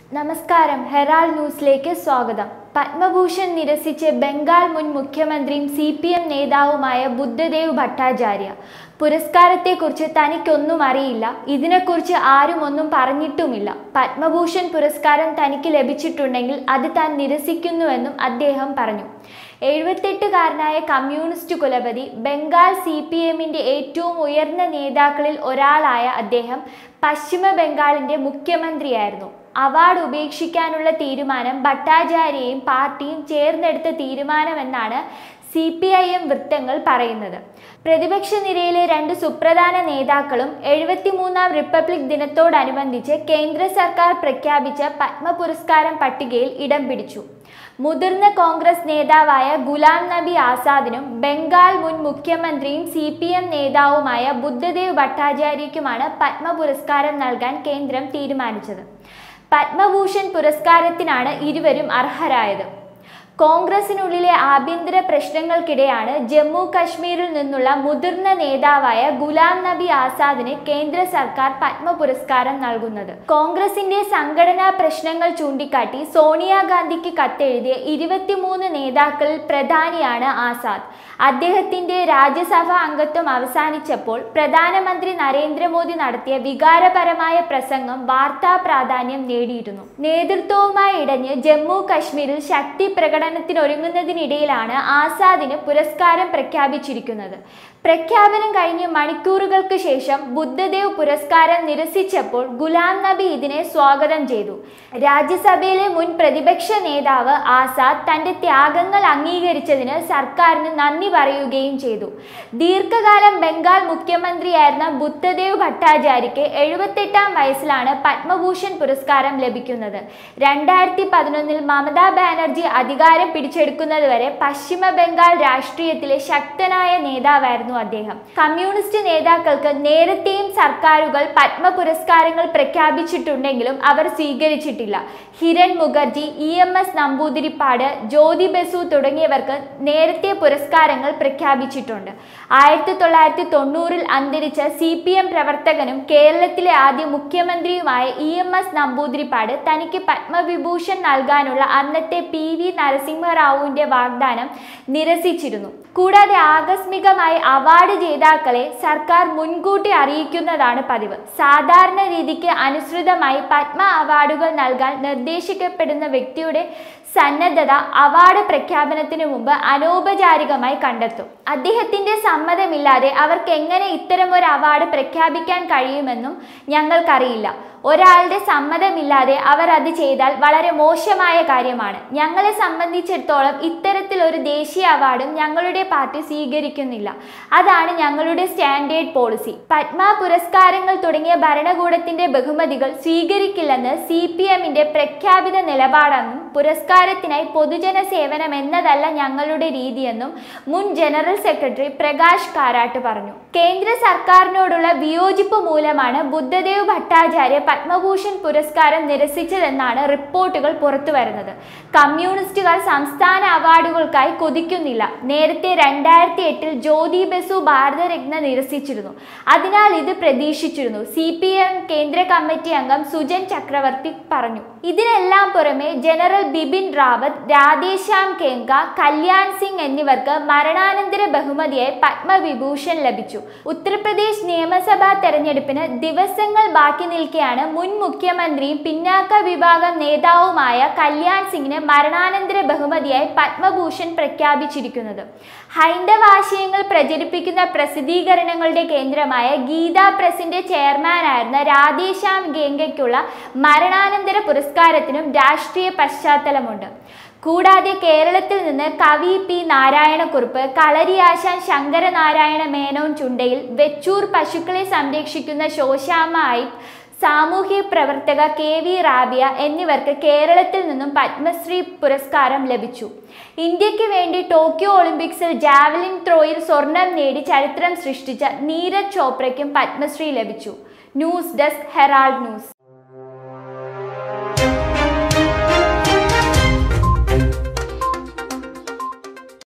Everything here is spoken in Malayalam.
നമസ്കാരം ഹെറാൾഡ് ന്യൂസിലേക്ക് സ്വാഗതം പത്മഭൂഷൺ നിരസിച്ച് ബംഗാൾ മുൻ മുഖ്യമന്ത്രിയും സി പി എം നേതാവുമായ ബുദ്ധദേവ് ഭട്ടാചാര്യ പുരസ്കാരത്തെക്കുറിച്ച് തനിക്കൊന്നും അറിയില്ല ഇതിനെക്കുറിച്ച് ആരും ഒന്നും പറഞ്ഞിട്ടുമില്ല പത്മഭൂഷൺ പുരസ്കാരം തനിക്ക് ലഭിച്ചിട്ടുണ്ടെങ്കിൽ അത് താൻ നിരസിക്കുന്നുവെന്നും അദ്ദേഹം പറഞ്ഞു എഴുപത്തെട്ടുകാരനായ കമ്മ്യൂണിസ്റ്റ് കുലപതി ബംഗാൾ സി പി എമ്മിൻ്റെ ഏറ്റവും ഉയർന്ന നേതാക്കളിൽ ഒരാളായ അദ്ദേഹം പശ്ചിമ ബംഗാളിൻ്റെ മുഖ്യമന്ത്രിയായിരുന്നു അവാർഡ് ഉപേക്ഷിക്കാനുള്ള തീരുമാനം ഭട്ടാചാര്യയും പാർട്ടിയും ചേർന്നെടുത്ത തീരുമാനമെന്നാണ് സി പി ഐ എം വൃത്തങ്ങൾ പറയുന്നത് പ്രതിപക്ഷ നിരയിലെ രണ്ട് സുപ്രധാന നേതാക്കളും എഴുപത്തിമൂന്നാം റിപ്പബ്ലിക് ദിനത്തോടനുബന്ധിച്ച് കേന്ദ്ര സർക്കാർ പ്രഖ്യാപിച്ച പത്മ പുരസ്കാരം പട്ടികയിൽ ഇടം പിടിച്ചു മുതിർന്ന കോൺഗ്രസ് നേതാവായ ഗുലാം നബി ആസാദിനും ബംഗാൾ മുൻ മുഖ്യമന്ത്രിയും സി പി എം നേതാവുമായ ബുദ്ധദേവ് ഭട്ടാചാര്യയ്ക്കുമാണ് പത്മ പുരസ്കാരം നൽകാൻ കേന്ദ്രം തീരുമാനിച്ചത് പത്മഭൂഷൺ പുരസ്കാരത്തിനാണ് ഇരുവരും അർഹരായത് കോൺഗ്രസിനുള്ളിലെ ആഭ്യന്തര പ്രശ്നങ്ങൾക്കിടെയാണ് ജമ്മു കശ്മീരിൽ നിന്നുള്ള മുതിർന്ന നേതാവായ ഗുലാം നബി ആസാദിന് കേന്ദ്ര സർക്കാർ പത്മ പുരസ്കാരം നൽകുന്നത് കോൺഗ്രസിന്റെ സംഘടനാ പ്രശ്നങ്ങൾ ചൂണ്ടിക്കാട്ടി സോണിയാഗാന്ധിക്ക് കത്തെഴുതിയ ഇരുപത്തിമൂന്ന് നേതാക്കളിൽ പ്രധാനിയാണ് ആസാദ് അദ്ദേഹത്തിന്റെ രാജ്യസഭാ അംഗത്വം അവസാനിച്ചപ്പോൾ പ്രധാനമന്ത്രി നരേന്ദ്രമോദി നടത്തിയ വികാരപരമായ പ്രസംഗം വാർത്താ പ്രാധാന്യം നേടിയിരുന്നു നേതൃത്വവുമായി ഇടഞ്ഞ് ജമ്മു കശ്മീരിൽ ശക്തി പ്രകടനത്തിനൊരുങ്ങുന്നതിനിടയിലാണ് ആസാദിന് പുരസ്കാരം പ്രഖ്യാപിച്ചിരിക്കുന്നത് പ്രഖ്യാപനം കഴിഞ്ഞ് മണിക്കൂറുകൾക്ക് ശേഷം ബുദ്ധദേവ് പുരസ്കാരം നിരസിച്ചപ്പോൾ ഗുലാം നബി ഇതിനെ സ്വാഗതം ചെയ്തു രാജ്യസഭയിലെ മുൻ പ്രതിപക്ഷ നേതാവ് ആസാദ് തന്റെ ത്യാഗങ്ങൾ അംഗീകരിച്ചതിന് സർക്കാരിന് നന്ദി പറയുകയും ചെയ്തു ദീർഘകാലം ബംഗാൾ മുഖ്യമന്ത്രിയായിരുന്ന ബുദ്ധദേവ് ഭട്ടാചാര്യയ്ക്ക് എഴുപത്തെട്ടാം വയസ്സിലാണ് പത്മഭൂഷൺ പുരസ്കാരം ലഭിക്കുന്നത് രണ്ടായിരത്തി പതിനൊന്നിൽ മമതാ ബാനർജി അധികാരം പിടിച്ചെടുക്കുന്നതുവരെ പശ്ചിമ ബംഗാൾ രാഷ്ട്രീയത്തിലെ ശക്തനായ നേതാവായിരുന്നു അദ്ദേഹം കമ്മ്യൂണിസ്റ്റ് നേതാക്കൾക്ക് നേരത്തെയും സർക്കാരുകൾ പത്മ പുരസ്കാരങ്ങൾ പ്രഖ്യാപിച്ചിട്ടുണ്ടെങ്കിലും അവർ സ്വീകരിച്ചിട്ടില്ല Hiran Mukherjee E M S Namboodiripad Jyoti Basu തുടങ്ങിയവർക്ക് നേരത്തെ പുരസ്കാരങ്ങൾ പ്രഖ്യാപിച്ചിട്ടുണ്ട് ആയിരത്തി തൊള്ളായിരത്തി തൊണ്ണൂറിൽ അന്തരിച്ച സി പി എം പ്രവർത്തകനും കേരളത്തിലെ ആദ്യ മുഖ്യമന്ത്രിയുമായ ഇ എം എസ് നമ്പൂതിരിപ്പാട് തനിക്ക് പത്മവിഭൂഷൺ നൽകാനുള്ള അന്നത്തെ പി വി നരസിംഹറാവുവിന്റെ വാഗ്ദാനം നിരസിച്ചിരുന്നു കൂടാതെ ആകസ്മികമായി അവാർഡ് ജേതാക്കളെ സർക്കാർ മുൻകൂട്ടി അറിയിക്കുന്നതാണ് പതിവ് സാധാരണ രീതിക്ക് അനുസൃതമായി പത്മ അവാർഡുകൾ നൽകാൻ നിർദ്ദേശിക്കപ്പെടുന്ന വ്യക്തിയുടെ സന്നദ്ധത അവാർഡ് പ്രഖ്യാപനത്തിന് മുമ്പ് അനൗപചാരികമായി കണ്ടെത്തും അദ്ദേഹത്തിന്റെ സമ്മതമില്ലാതെ അവർക്ക് എങ്ങനെ ഇത്തരം ഒരു അവാർഡ് പ്രഖ്യാപിക്കാൻ കഴിയുമെന്നും ഞങ്ങൾക്കറിയില്ല ഒരാളുടെ സമ്മതമില്ലാതെ അവർ അത് ചെയ്താൽ വളരെ മോശമായ കാര്യമാണ് ഞങ്ങളെ സംബന്ധിച്ചിടത്തോളം ഇത്തരത്തിൽ ഒരു ദേശീയ അവാർഡും ഞങ്ങളുടെ പാർട്ടി സ്വീകരിക്കുന്നില്ല അതാണ് ഞങ്ങളുടെ സ്റ്റാൻഡേർഡ് പോളിസി പത്മ പുരസ്കാരങ്ങൾ തുടങ്ങിയ ഭരണകൂടത്തിന്റെ ബഹുമതികൾ സ്വീകരിക്കില്ലെന്ന് സി പി എമ്മിന്റെ പ്രഖ്യാപിത നിലപാടെന്നും പുരസ്കാരത്തിനായി പൊതുജന സേവനം എന്നതല്ല ഞങ്ങളുടെ രീതിയെന്നും മുൻ ജനറൽ സെക്രട്ടറി പ്രകാശ് കാരാട്ട് പറഞ്ഞു കേന്ദ്ര സർക്കാരിനോടുള്ള വിയോജിപ്പ് മൂലമാണ് ബുദ്ധദേവ് ഭട്ടാചാര്യ പത്മഭൂഷൺ പുരസ്കാരം നിരസിച്ചതെന്നാണ് റിപ്പോർട്ടുകൾ പുറത്തുവരുന്നത് കമ്മ്യൂണിസ്റ്റുകാർ സംസ്ഥാന അവാർഡുകൾക്കായി കൊതിക്കുന്നില്ല നേരത്തെ രണ്ടായിരത്തി എട്ടിൽ ജ്യോതി ബസു ഭാരതരത്ന നിരസിച്ചിരുന്നു അതിനാൽ ഇത് പ്രതീക്ഷിച്ചിരുന്നു സി പി എം കേന്ദ്ര കമ്മിറ്റി അംഗം സുജൻ ചക്രവർത്തി പറഞ്ഞു ഇതിനെല്ലാം പുറമെ ജനറൽ ബിപിൻ റാവത്ത് രാധേശ്യാം കേങ്ക കല്യാൺ സിംഗ് എന്നിവർക്ക് മരണാനന്തര ബഹുമതിയായി പത്മവിഭൂഷൺ ലഭിച്ചു ഉത്തർപ്രദേശ് നിയമസഭാ തെരഞ്ഞെടുപ്പിന് ദിവസങ്ങൾ ബാക്കി നിൽക്കെയാണ് മുൻ മുഖ്യമന്ത്രിയും പിന്നാക്ക വിഭാഗം നേതാവുമായ കല്യാൺ സിംഗിന് മരണാനന്തര ബഹുമതിയായി പത്മഭൂഷൺ പ്രഖ്യാപിച്ചിരിക്കുന്നത് ഹൈന്ദവ ആശയങ്ങൾ പ്രചരിപ്പിക്കുന്ന പ്രസിദ്ധീകരണങ്ങളുടെ കേന്ദ്രമായ ഗീതാ പ്രസിന്റെ ചെയർമാനായിരുന്ന രാധേശ്യാം ഗേംഗയ്ക്കുള്ള മരണാനന്തര പുരസ്കാരത്തിനും രാഷ്ട്രീയ പശ്ചാത്തലമുണ്ട് കൂടാതെ കേരളത്തിൽ നിന്ന് കവി പി നാരായണക്കുറുപ്പ് കളരിയാശാൻ ശങ്കരനാരായണ മേനോൻ ചുണ്ടയിൽ വെച്ചൂർ പശുക്കളെ സംരക്ഷിക്കുന്ന ശോശാമ്മ ഐപ്പ് സാമൂഹ്യ പ്രവർത്തക കെ വി റാബിയ എന്നിവർക്ക് കേരളത്തിൽ നിന്നും പത്മശ്രീ പുരസ്കാരം ലഭിച്ചു ഇന്ത്യക്ക് വേണ്ടി ടോക്കിയോ ഒളിമ്പിക്സിൽ ജാവലിൻ ത്രോയിൽ സ്വർണം നേടി ചരിത്രം സൃഷ്ടിച്ച നീരജ് ചോപ്രയ്ക്കും പത്മശ്രീ ലഭിച്ചു ന്യൂസ് ഡെസ്ക് ഹെറാൾഡ് ന്യൂസ്